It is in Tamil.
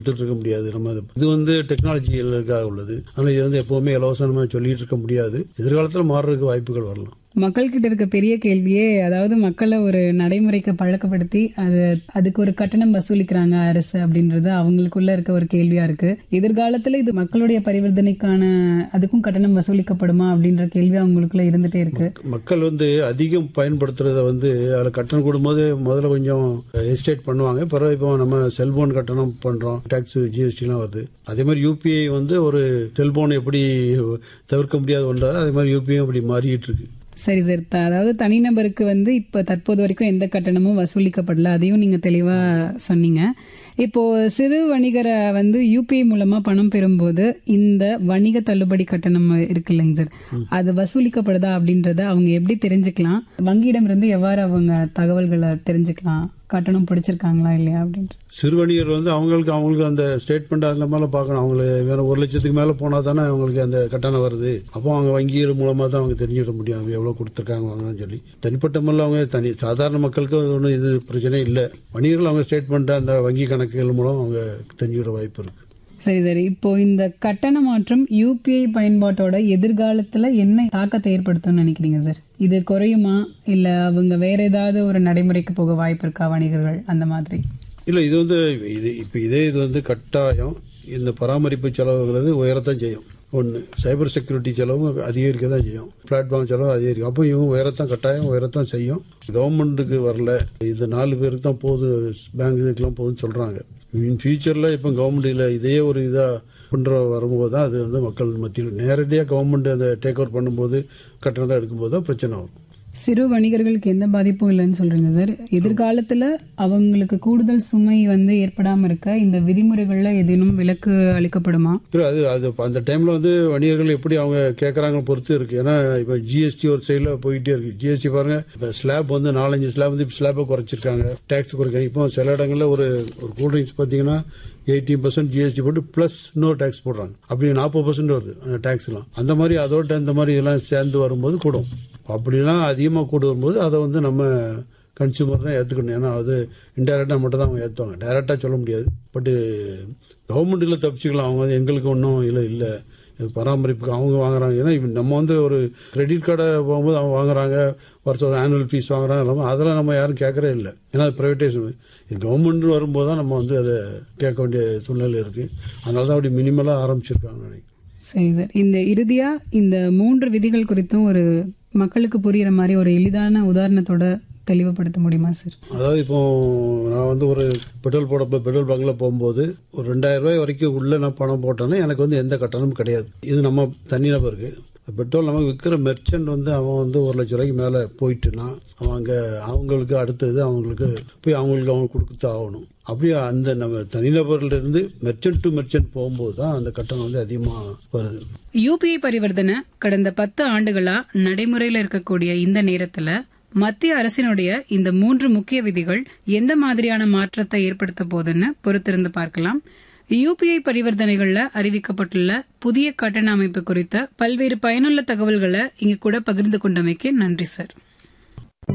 எடுத்துட்டு இருக்க முடியாது நம்ம அது- இது வந்து டெக்னாலஜிகளுக்காக உள்ளது ஆனால் இது வந்து எப்பவுமே இலவசமா சொல்லிட்டு இருக்க முடியாது எதிர்காலத்தில் மாறுறதுக்கு வாய்ப்புகள் வரலாம் மக்கள்கிட்ட இருக்க பெரிய கேள்வியே அதாவது மக்களை ஒரு நடைமுறைக்கு பழக்கப்படுத்தி அது அதுக்கு ஒரு கட்டணம் வசூலிக்கிறாங்க அரசு அப்படின்றது அவங்களுக்குள்ள இருக்க ஒரு கேள்வியா இருக்கு எதிர்காலத்துல இது மக்களுடைய பரிவர்த்தனைக்கான அதுக்கும் கட்டணம் வசூலிக்கப்படுமா அப்படின்ற கேள்வி அவங்களுக்குள்ள இருந்துட்டே இருக்கு மக்கள் வந்து அதிகம் பயன்படுத்துறத வந்து அதில் கட்டணம் கொடுக்கும்போது முதல்ல கொஞ்சம் எஸ்டேட் பண்ணுவாங்க பிறகு இப்போ நம்ம செல்போன் கட்டணம் பண்றோம் டாக்ஸ் ஜிஎஸ்டிலாம் வருது அதே மாதிரி யூபிஐ வந்து ஒரு செல்போன் எப்படி தவிர்க்க முடியாத ஒன்றா அதே மாதிரி யூபிஐ அப்படி மாறிட்டு இருக்கு சரி சார் த- அதாவது தனிநபருக்கு வந்து இப்ப தற்போது வரைக்கும் எந்த கட்டணமும் வசூலிக்கப்படல அதையும் நீங்க தெளிவா சொன்னீங்க இப்போ சிறு வணிகரை வந்து யூபிஐ மூலமா பணம் பெறும்போது இந்த வணிக தள்ளுபடி கட்டணம் இருக்கு இல்லைங்க சார் அது வசூலிக்கப்படுதா அப்படின்றத அவங்க எப்படி தெரிஞ்சுக்கலாம் வங்கியிடம் இருந்து எவ்வாறு அவங்க தகவல்களை தெரிஞ்சுக்கலாம் கட்டணம் பிடிச்சிருக்காங்களா இல்லையா அப்படின்ட்டு சிறு வணிகர் வந்து அவங்களுக்கு அவங்களுக்கு அந்த ஸ்டேட்மெண்ட் அதில் மேலே பார்க்கணும் அவங்களுக்கு வேற ஒரு லட்சத்துக்கு மேலே போனால் தானே அவங்களுக்கு அந்த கட்டணம் வருது அப்போ அவங்க வங்கிகள் மூலமாக தான் அவங்க தெரிஞ்சுக்க முடியும் அவங்க எவ்வளோ கொடுத்துருக்காங்க வாங்கன்னு சொல்லி தனிப்பட்ட முறையில் அவங்க தனி சாதாரண மக்களுக்கு அது ஒன்றும் இது பிரச்சனை இல்லை வணிகர்கள் அவங்க ஸ்டேட்மெண்ட் அந்த வங்கி கணக்குகள் மூலம் அவங்க தெரிஞ்சுக்கிற வாய்ப்பு இருக்கு சரி சரி இப்போ இந்த கட்டண மாற்றம் யூபிஐ பயன்பாட்டோட எதிர்காலத்துல என்ன தாக்கத்தை ஏற்படுத்தும்னு நினைக்கிறீங்க சார் இது குறையுமா இல்ல அவங்க வேற ஏதாவது ஒரு நடைமுறைக்கு போக வாய்ப்பு இருக்கா வணிகர்கள் அந்த மாதிரி இல்லை இது வந்து இது இப்போ இதே இது வந்து கட்டாயம் இந்த பராமரிப்பு செலவுங்கிறது உயரத்தான் செய்யும் ஒன்று சைபர் செக்யூரிட்டி செலவும் அதிகரிக்க தான் செய்யும் பிளாட்ஃபார்ம் செலவு அதிகரிக்கும் அப்போ இவங்க உயரத்தான் கட்டாயம் உயரத்தான் செய்யும் கவர்மெண்ட்டுக்கு வரல இது நாலு பேருக்கு தான் போதும் பேங்க் இதுக்கெல்லாம் போதும்னு சொல்கிறாங்க இன் ஃபியூச்சரில் இப்போ கவர்மெண்ட் இதே ஒரு இதாக பண்ணுற வரும்போது தான் அது வந்து மக்கள் மத்தியில் நேரடியாக கவர்மெண்ட் அதை டேக் ஓவர் பண்ணும்போது கட்டணம் எடுக்கும்போது தான் பிரச்சனை வரும் சிறு வணிகர்களுக்கு எந்த பாதிப்பும் இல்லைன்னு சொல்றீங்க சார் எதிர்காலத்துல அவங்களுக்கு கூடுதல் சுமை வந்து ஏற்படாம இருக்க இந்த விதிமுறைகள்ல ஏதேனும் விலக்கு அளிக்கப்படுமா இல்லை அது அது இப்ப அந்த டைமில் வந்து வணிகர்கள் எப்படி அவங்க கேட்குறாங்க பொறுத்து இருக்கு ஏன்னா இப்போ ஜிஎஸ்டி ஒரு சைடில் போயிட்டே இருக்கு ஜிஎஸ்டி பாருங்க இப்போ ஸ்லாப் வந்து நாலஞ்சு ஸ்லாப் வந்து இப்போ ஸ்லாப்பை குறைச்சிருக்காங்க டேக்ஸ் குறைக்காங்க இப்போ சில இடங்களில் ஒரு ஒரு கூல்ட்ரிங்க்ஸ் பார்த்தீங்கன்னா எயிட்டீன் பர்சன்ட் ஜிஎஸ்டி போட்டு ப்ளஸ் இன்னொரு டேக்ஸ் போடுறாங்க அப்படி நாற்பது பர்சன்ட் வருது அந்த டேக்ஸ்லாம் அந்த மாதிரி அதோட இந்த மாதிரி இதெல்லாம் சேர்ந்து வரும்போது கூடும் அப்படிலாம் அதிகமாக கூடு வரும்போது அதை வந்து நம்ம கன்சியூமர் தான் ஏற்றுக்கணும் ஏன்னா அது இன்டெரக்டாக மட்டும் தான் அவங்க ஏற்றுவாங்க டைரெக்டாக சொல்ல முடியாது பட்டு கவர்மெண்ட்டில் தப்பிச்சுக்கலாம் அவங்க வந்து எங்களுக்கு ஒன்றும் இல்லை இல்லை இது பராமரிப்புக்கு அவங்க வாங்குறாங்க ஏன்னா இப்ப நம்ம வந்து ஒரு கிரெடிட் கார்டை போகும்போது அவங்க வாங்குறாங்க வருஷம் ஆனுவல் ஃபீஸ் வாங்குறாங்க எல்லாமே அதெல்லாம் நம்ம யாரும் கேட்கறே இல்லை ஏன்னா அது ப்ரைவேட்டைசேஷன் இது கவர்மெண்ட் வரும்போது தான் நம்ம வந்து அதை கேட்க வேண்டிய சூழ்நிலை இருக்குது அதனால தான் அப்படி மினிமலாக ஆரம்பிச்சிருக்காங்க நினைக்கிறேன் சரி சார் இந்த இறுதியா இந்த மூன்று விதிகள் குறித்தும் ஒரு மக்களுக்கு புரியுற மாதிரி ஒரு எளிதான உதாரணத்தோட தெளிவுபடுத்த முடியுமா சார் அதாவது இப்போ நான் வந்து ஒரு பெட்ரோல் போட பெட்ரோல் பங்கில் போகும்போது ஒரு ரெண்டாயிரம் ரூபாய் வரைக்கும் உள்ள நான் பணம் போட்டேன்னா எனக்கு வந்து எந்த கட்டணமும் கிடையாது இது நம்ம தனிநபருக்கு பெட்ரோல் நம்ம விற்கிற மெர்ச்சன்ட் வந்து அவன் வந்து ஒரு லட்ச ரூபாய்க்கு மேலே போயிட்டுனா அவன் அங்கே அவங்களுக்கு அடுத்தது அவங்களுக்கு போய் அவங்களுக்கு அவங்க கொடுத்து ஆகணும் அப்படியே அந்த நம்ம தனிநபர்ல இருந்து மெர்ச்சன்ட் டு மெர்ச்சன்ட் போகும்போது தான் அந்த கட்டணம் வந்து அதிகமாக வருது யூபிஐ பரிவர்த்தனை கடந்த பத்து ஆண்டுகளா நடைமுறையில இருக்கக்கூடிய இந்த நேரத்துல மத்திய அரசினுடைய இந்த மூன்று முக்கிய விதிகள் எந்த மாதிரியான மாற்றத்தை ஏற்படுத்த போதுன்னு பொறுத்திருந்து பார்க்கலாம் யூபிஐ பரிவர்த்தனைகள்ல அறிவிக்கப்பட்டுள்ள புதிய கட்டண அமைப்பு குறித்த பல்வேறு பயனுள்ள தகவல்களை இங்க கூட பகிர்ந்து கொண்டமைக்கு நன்றி சார்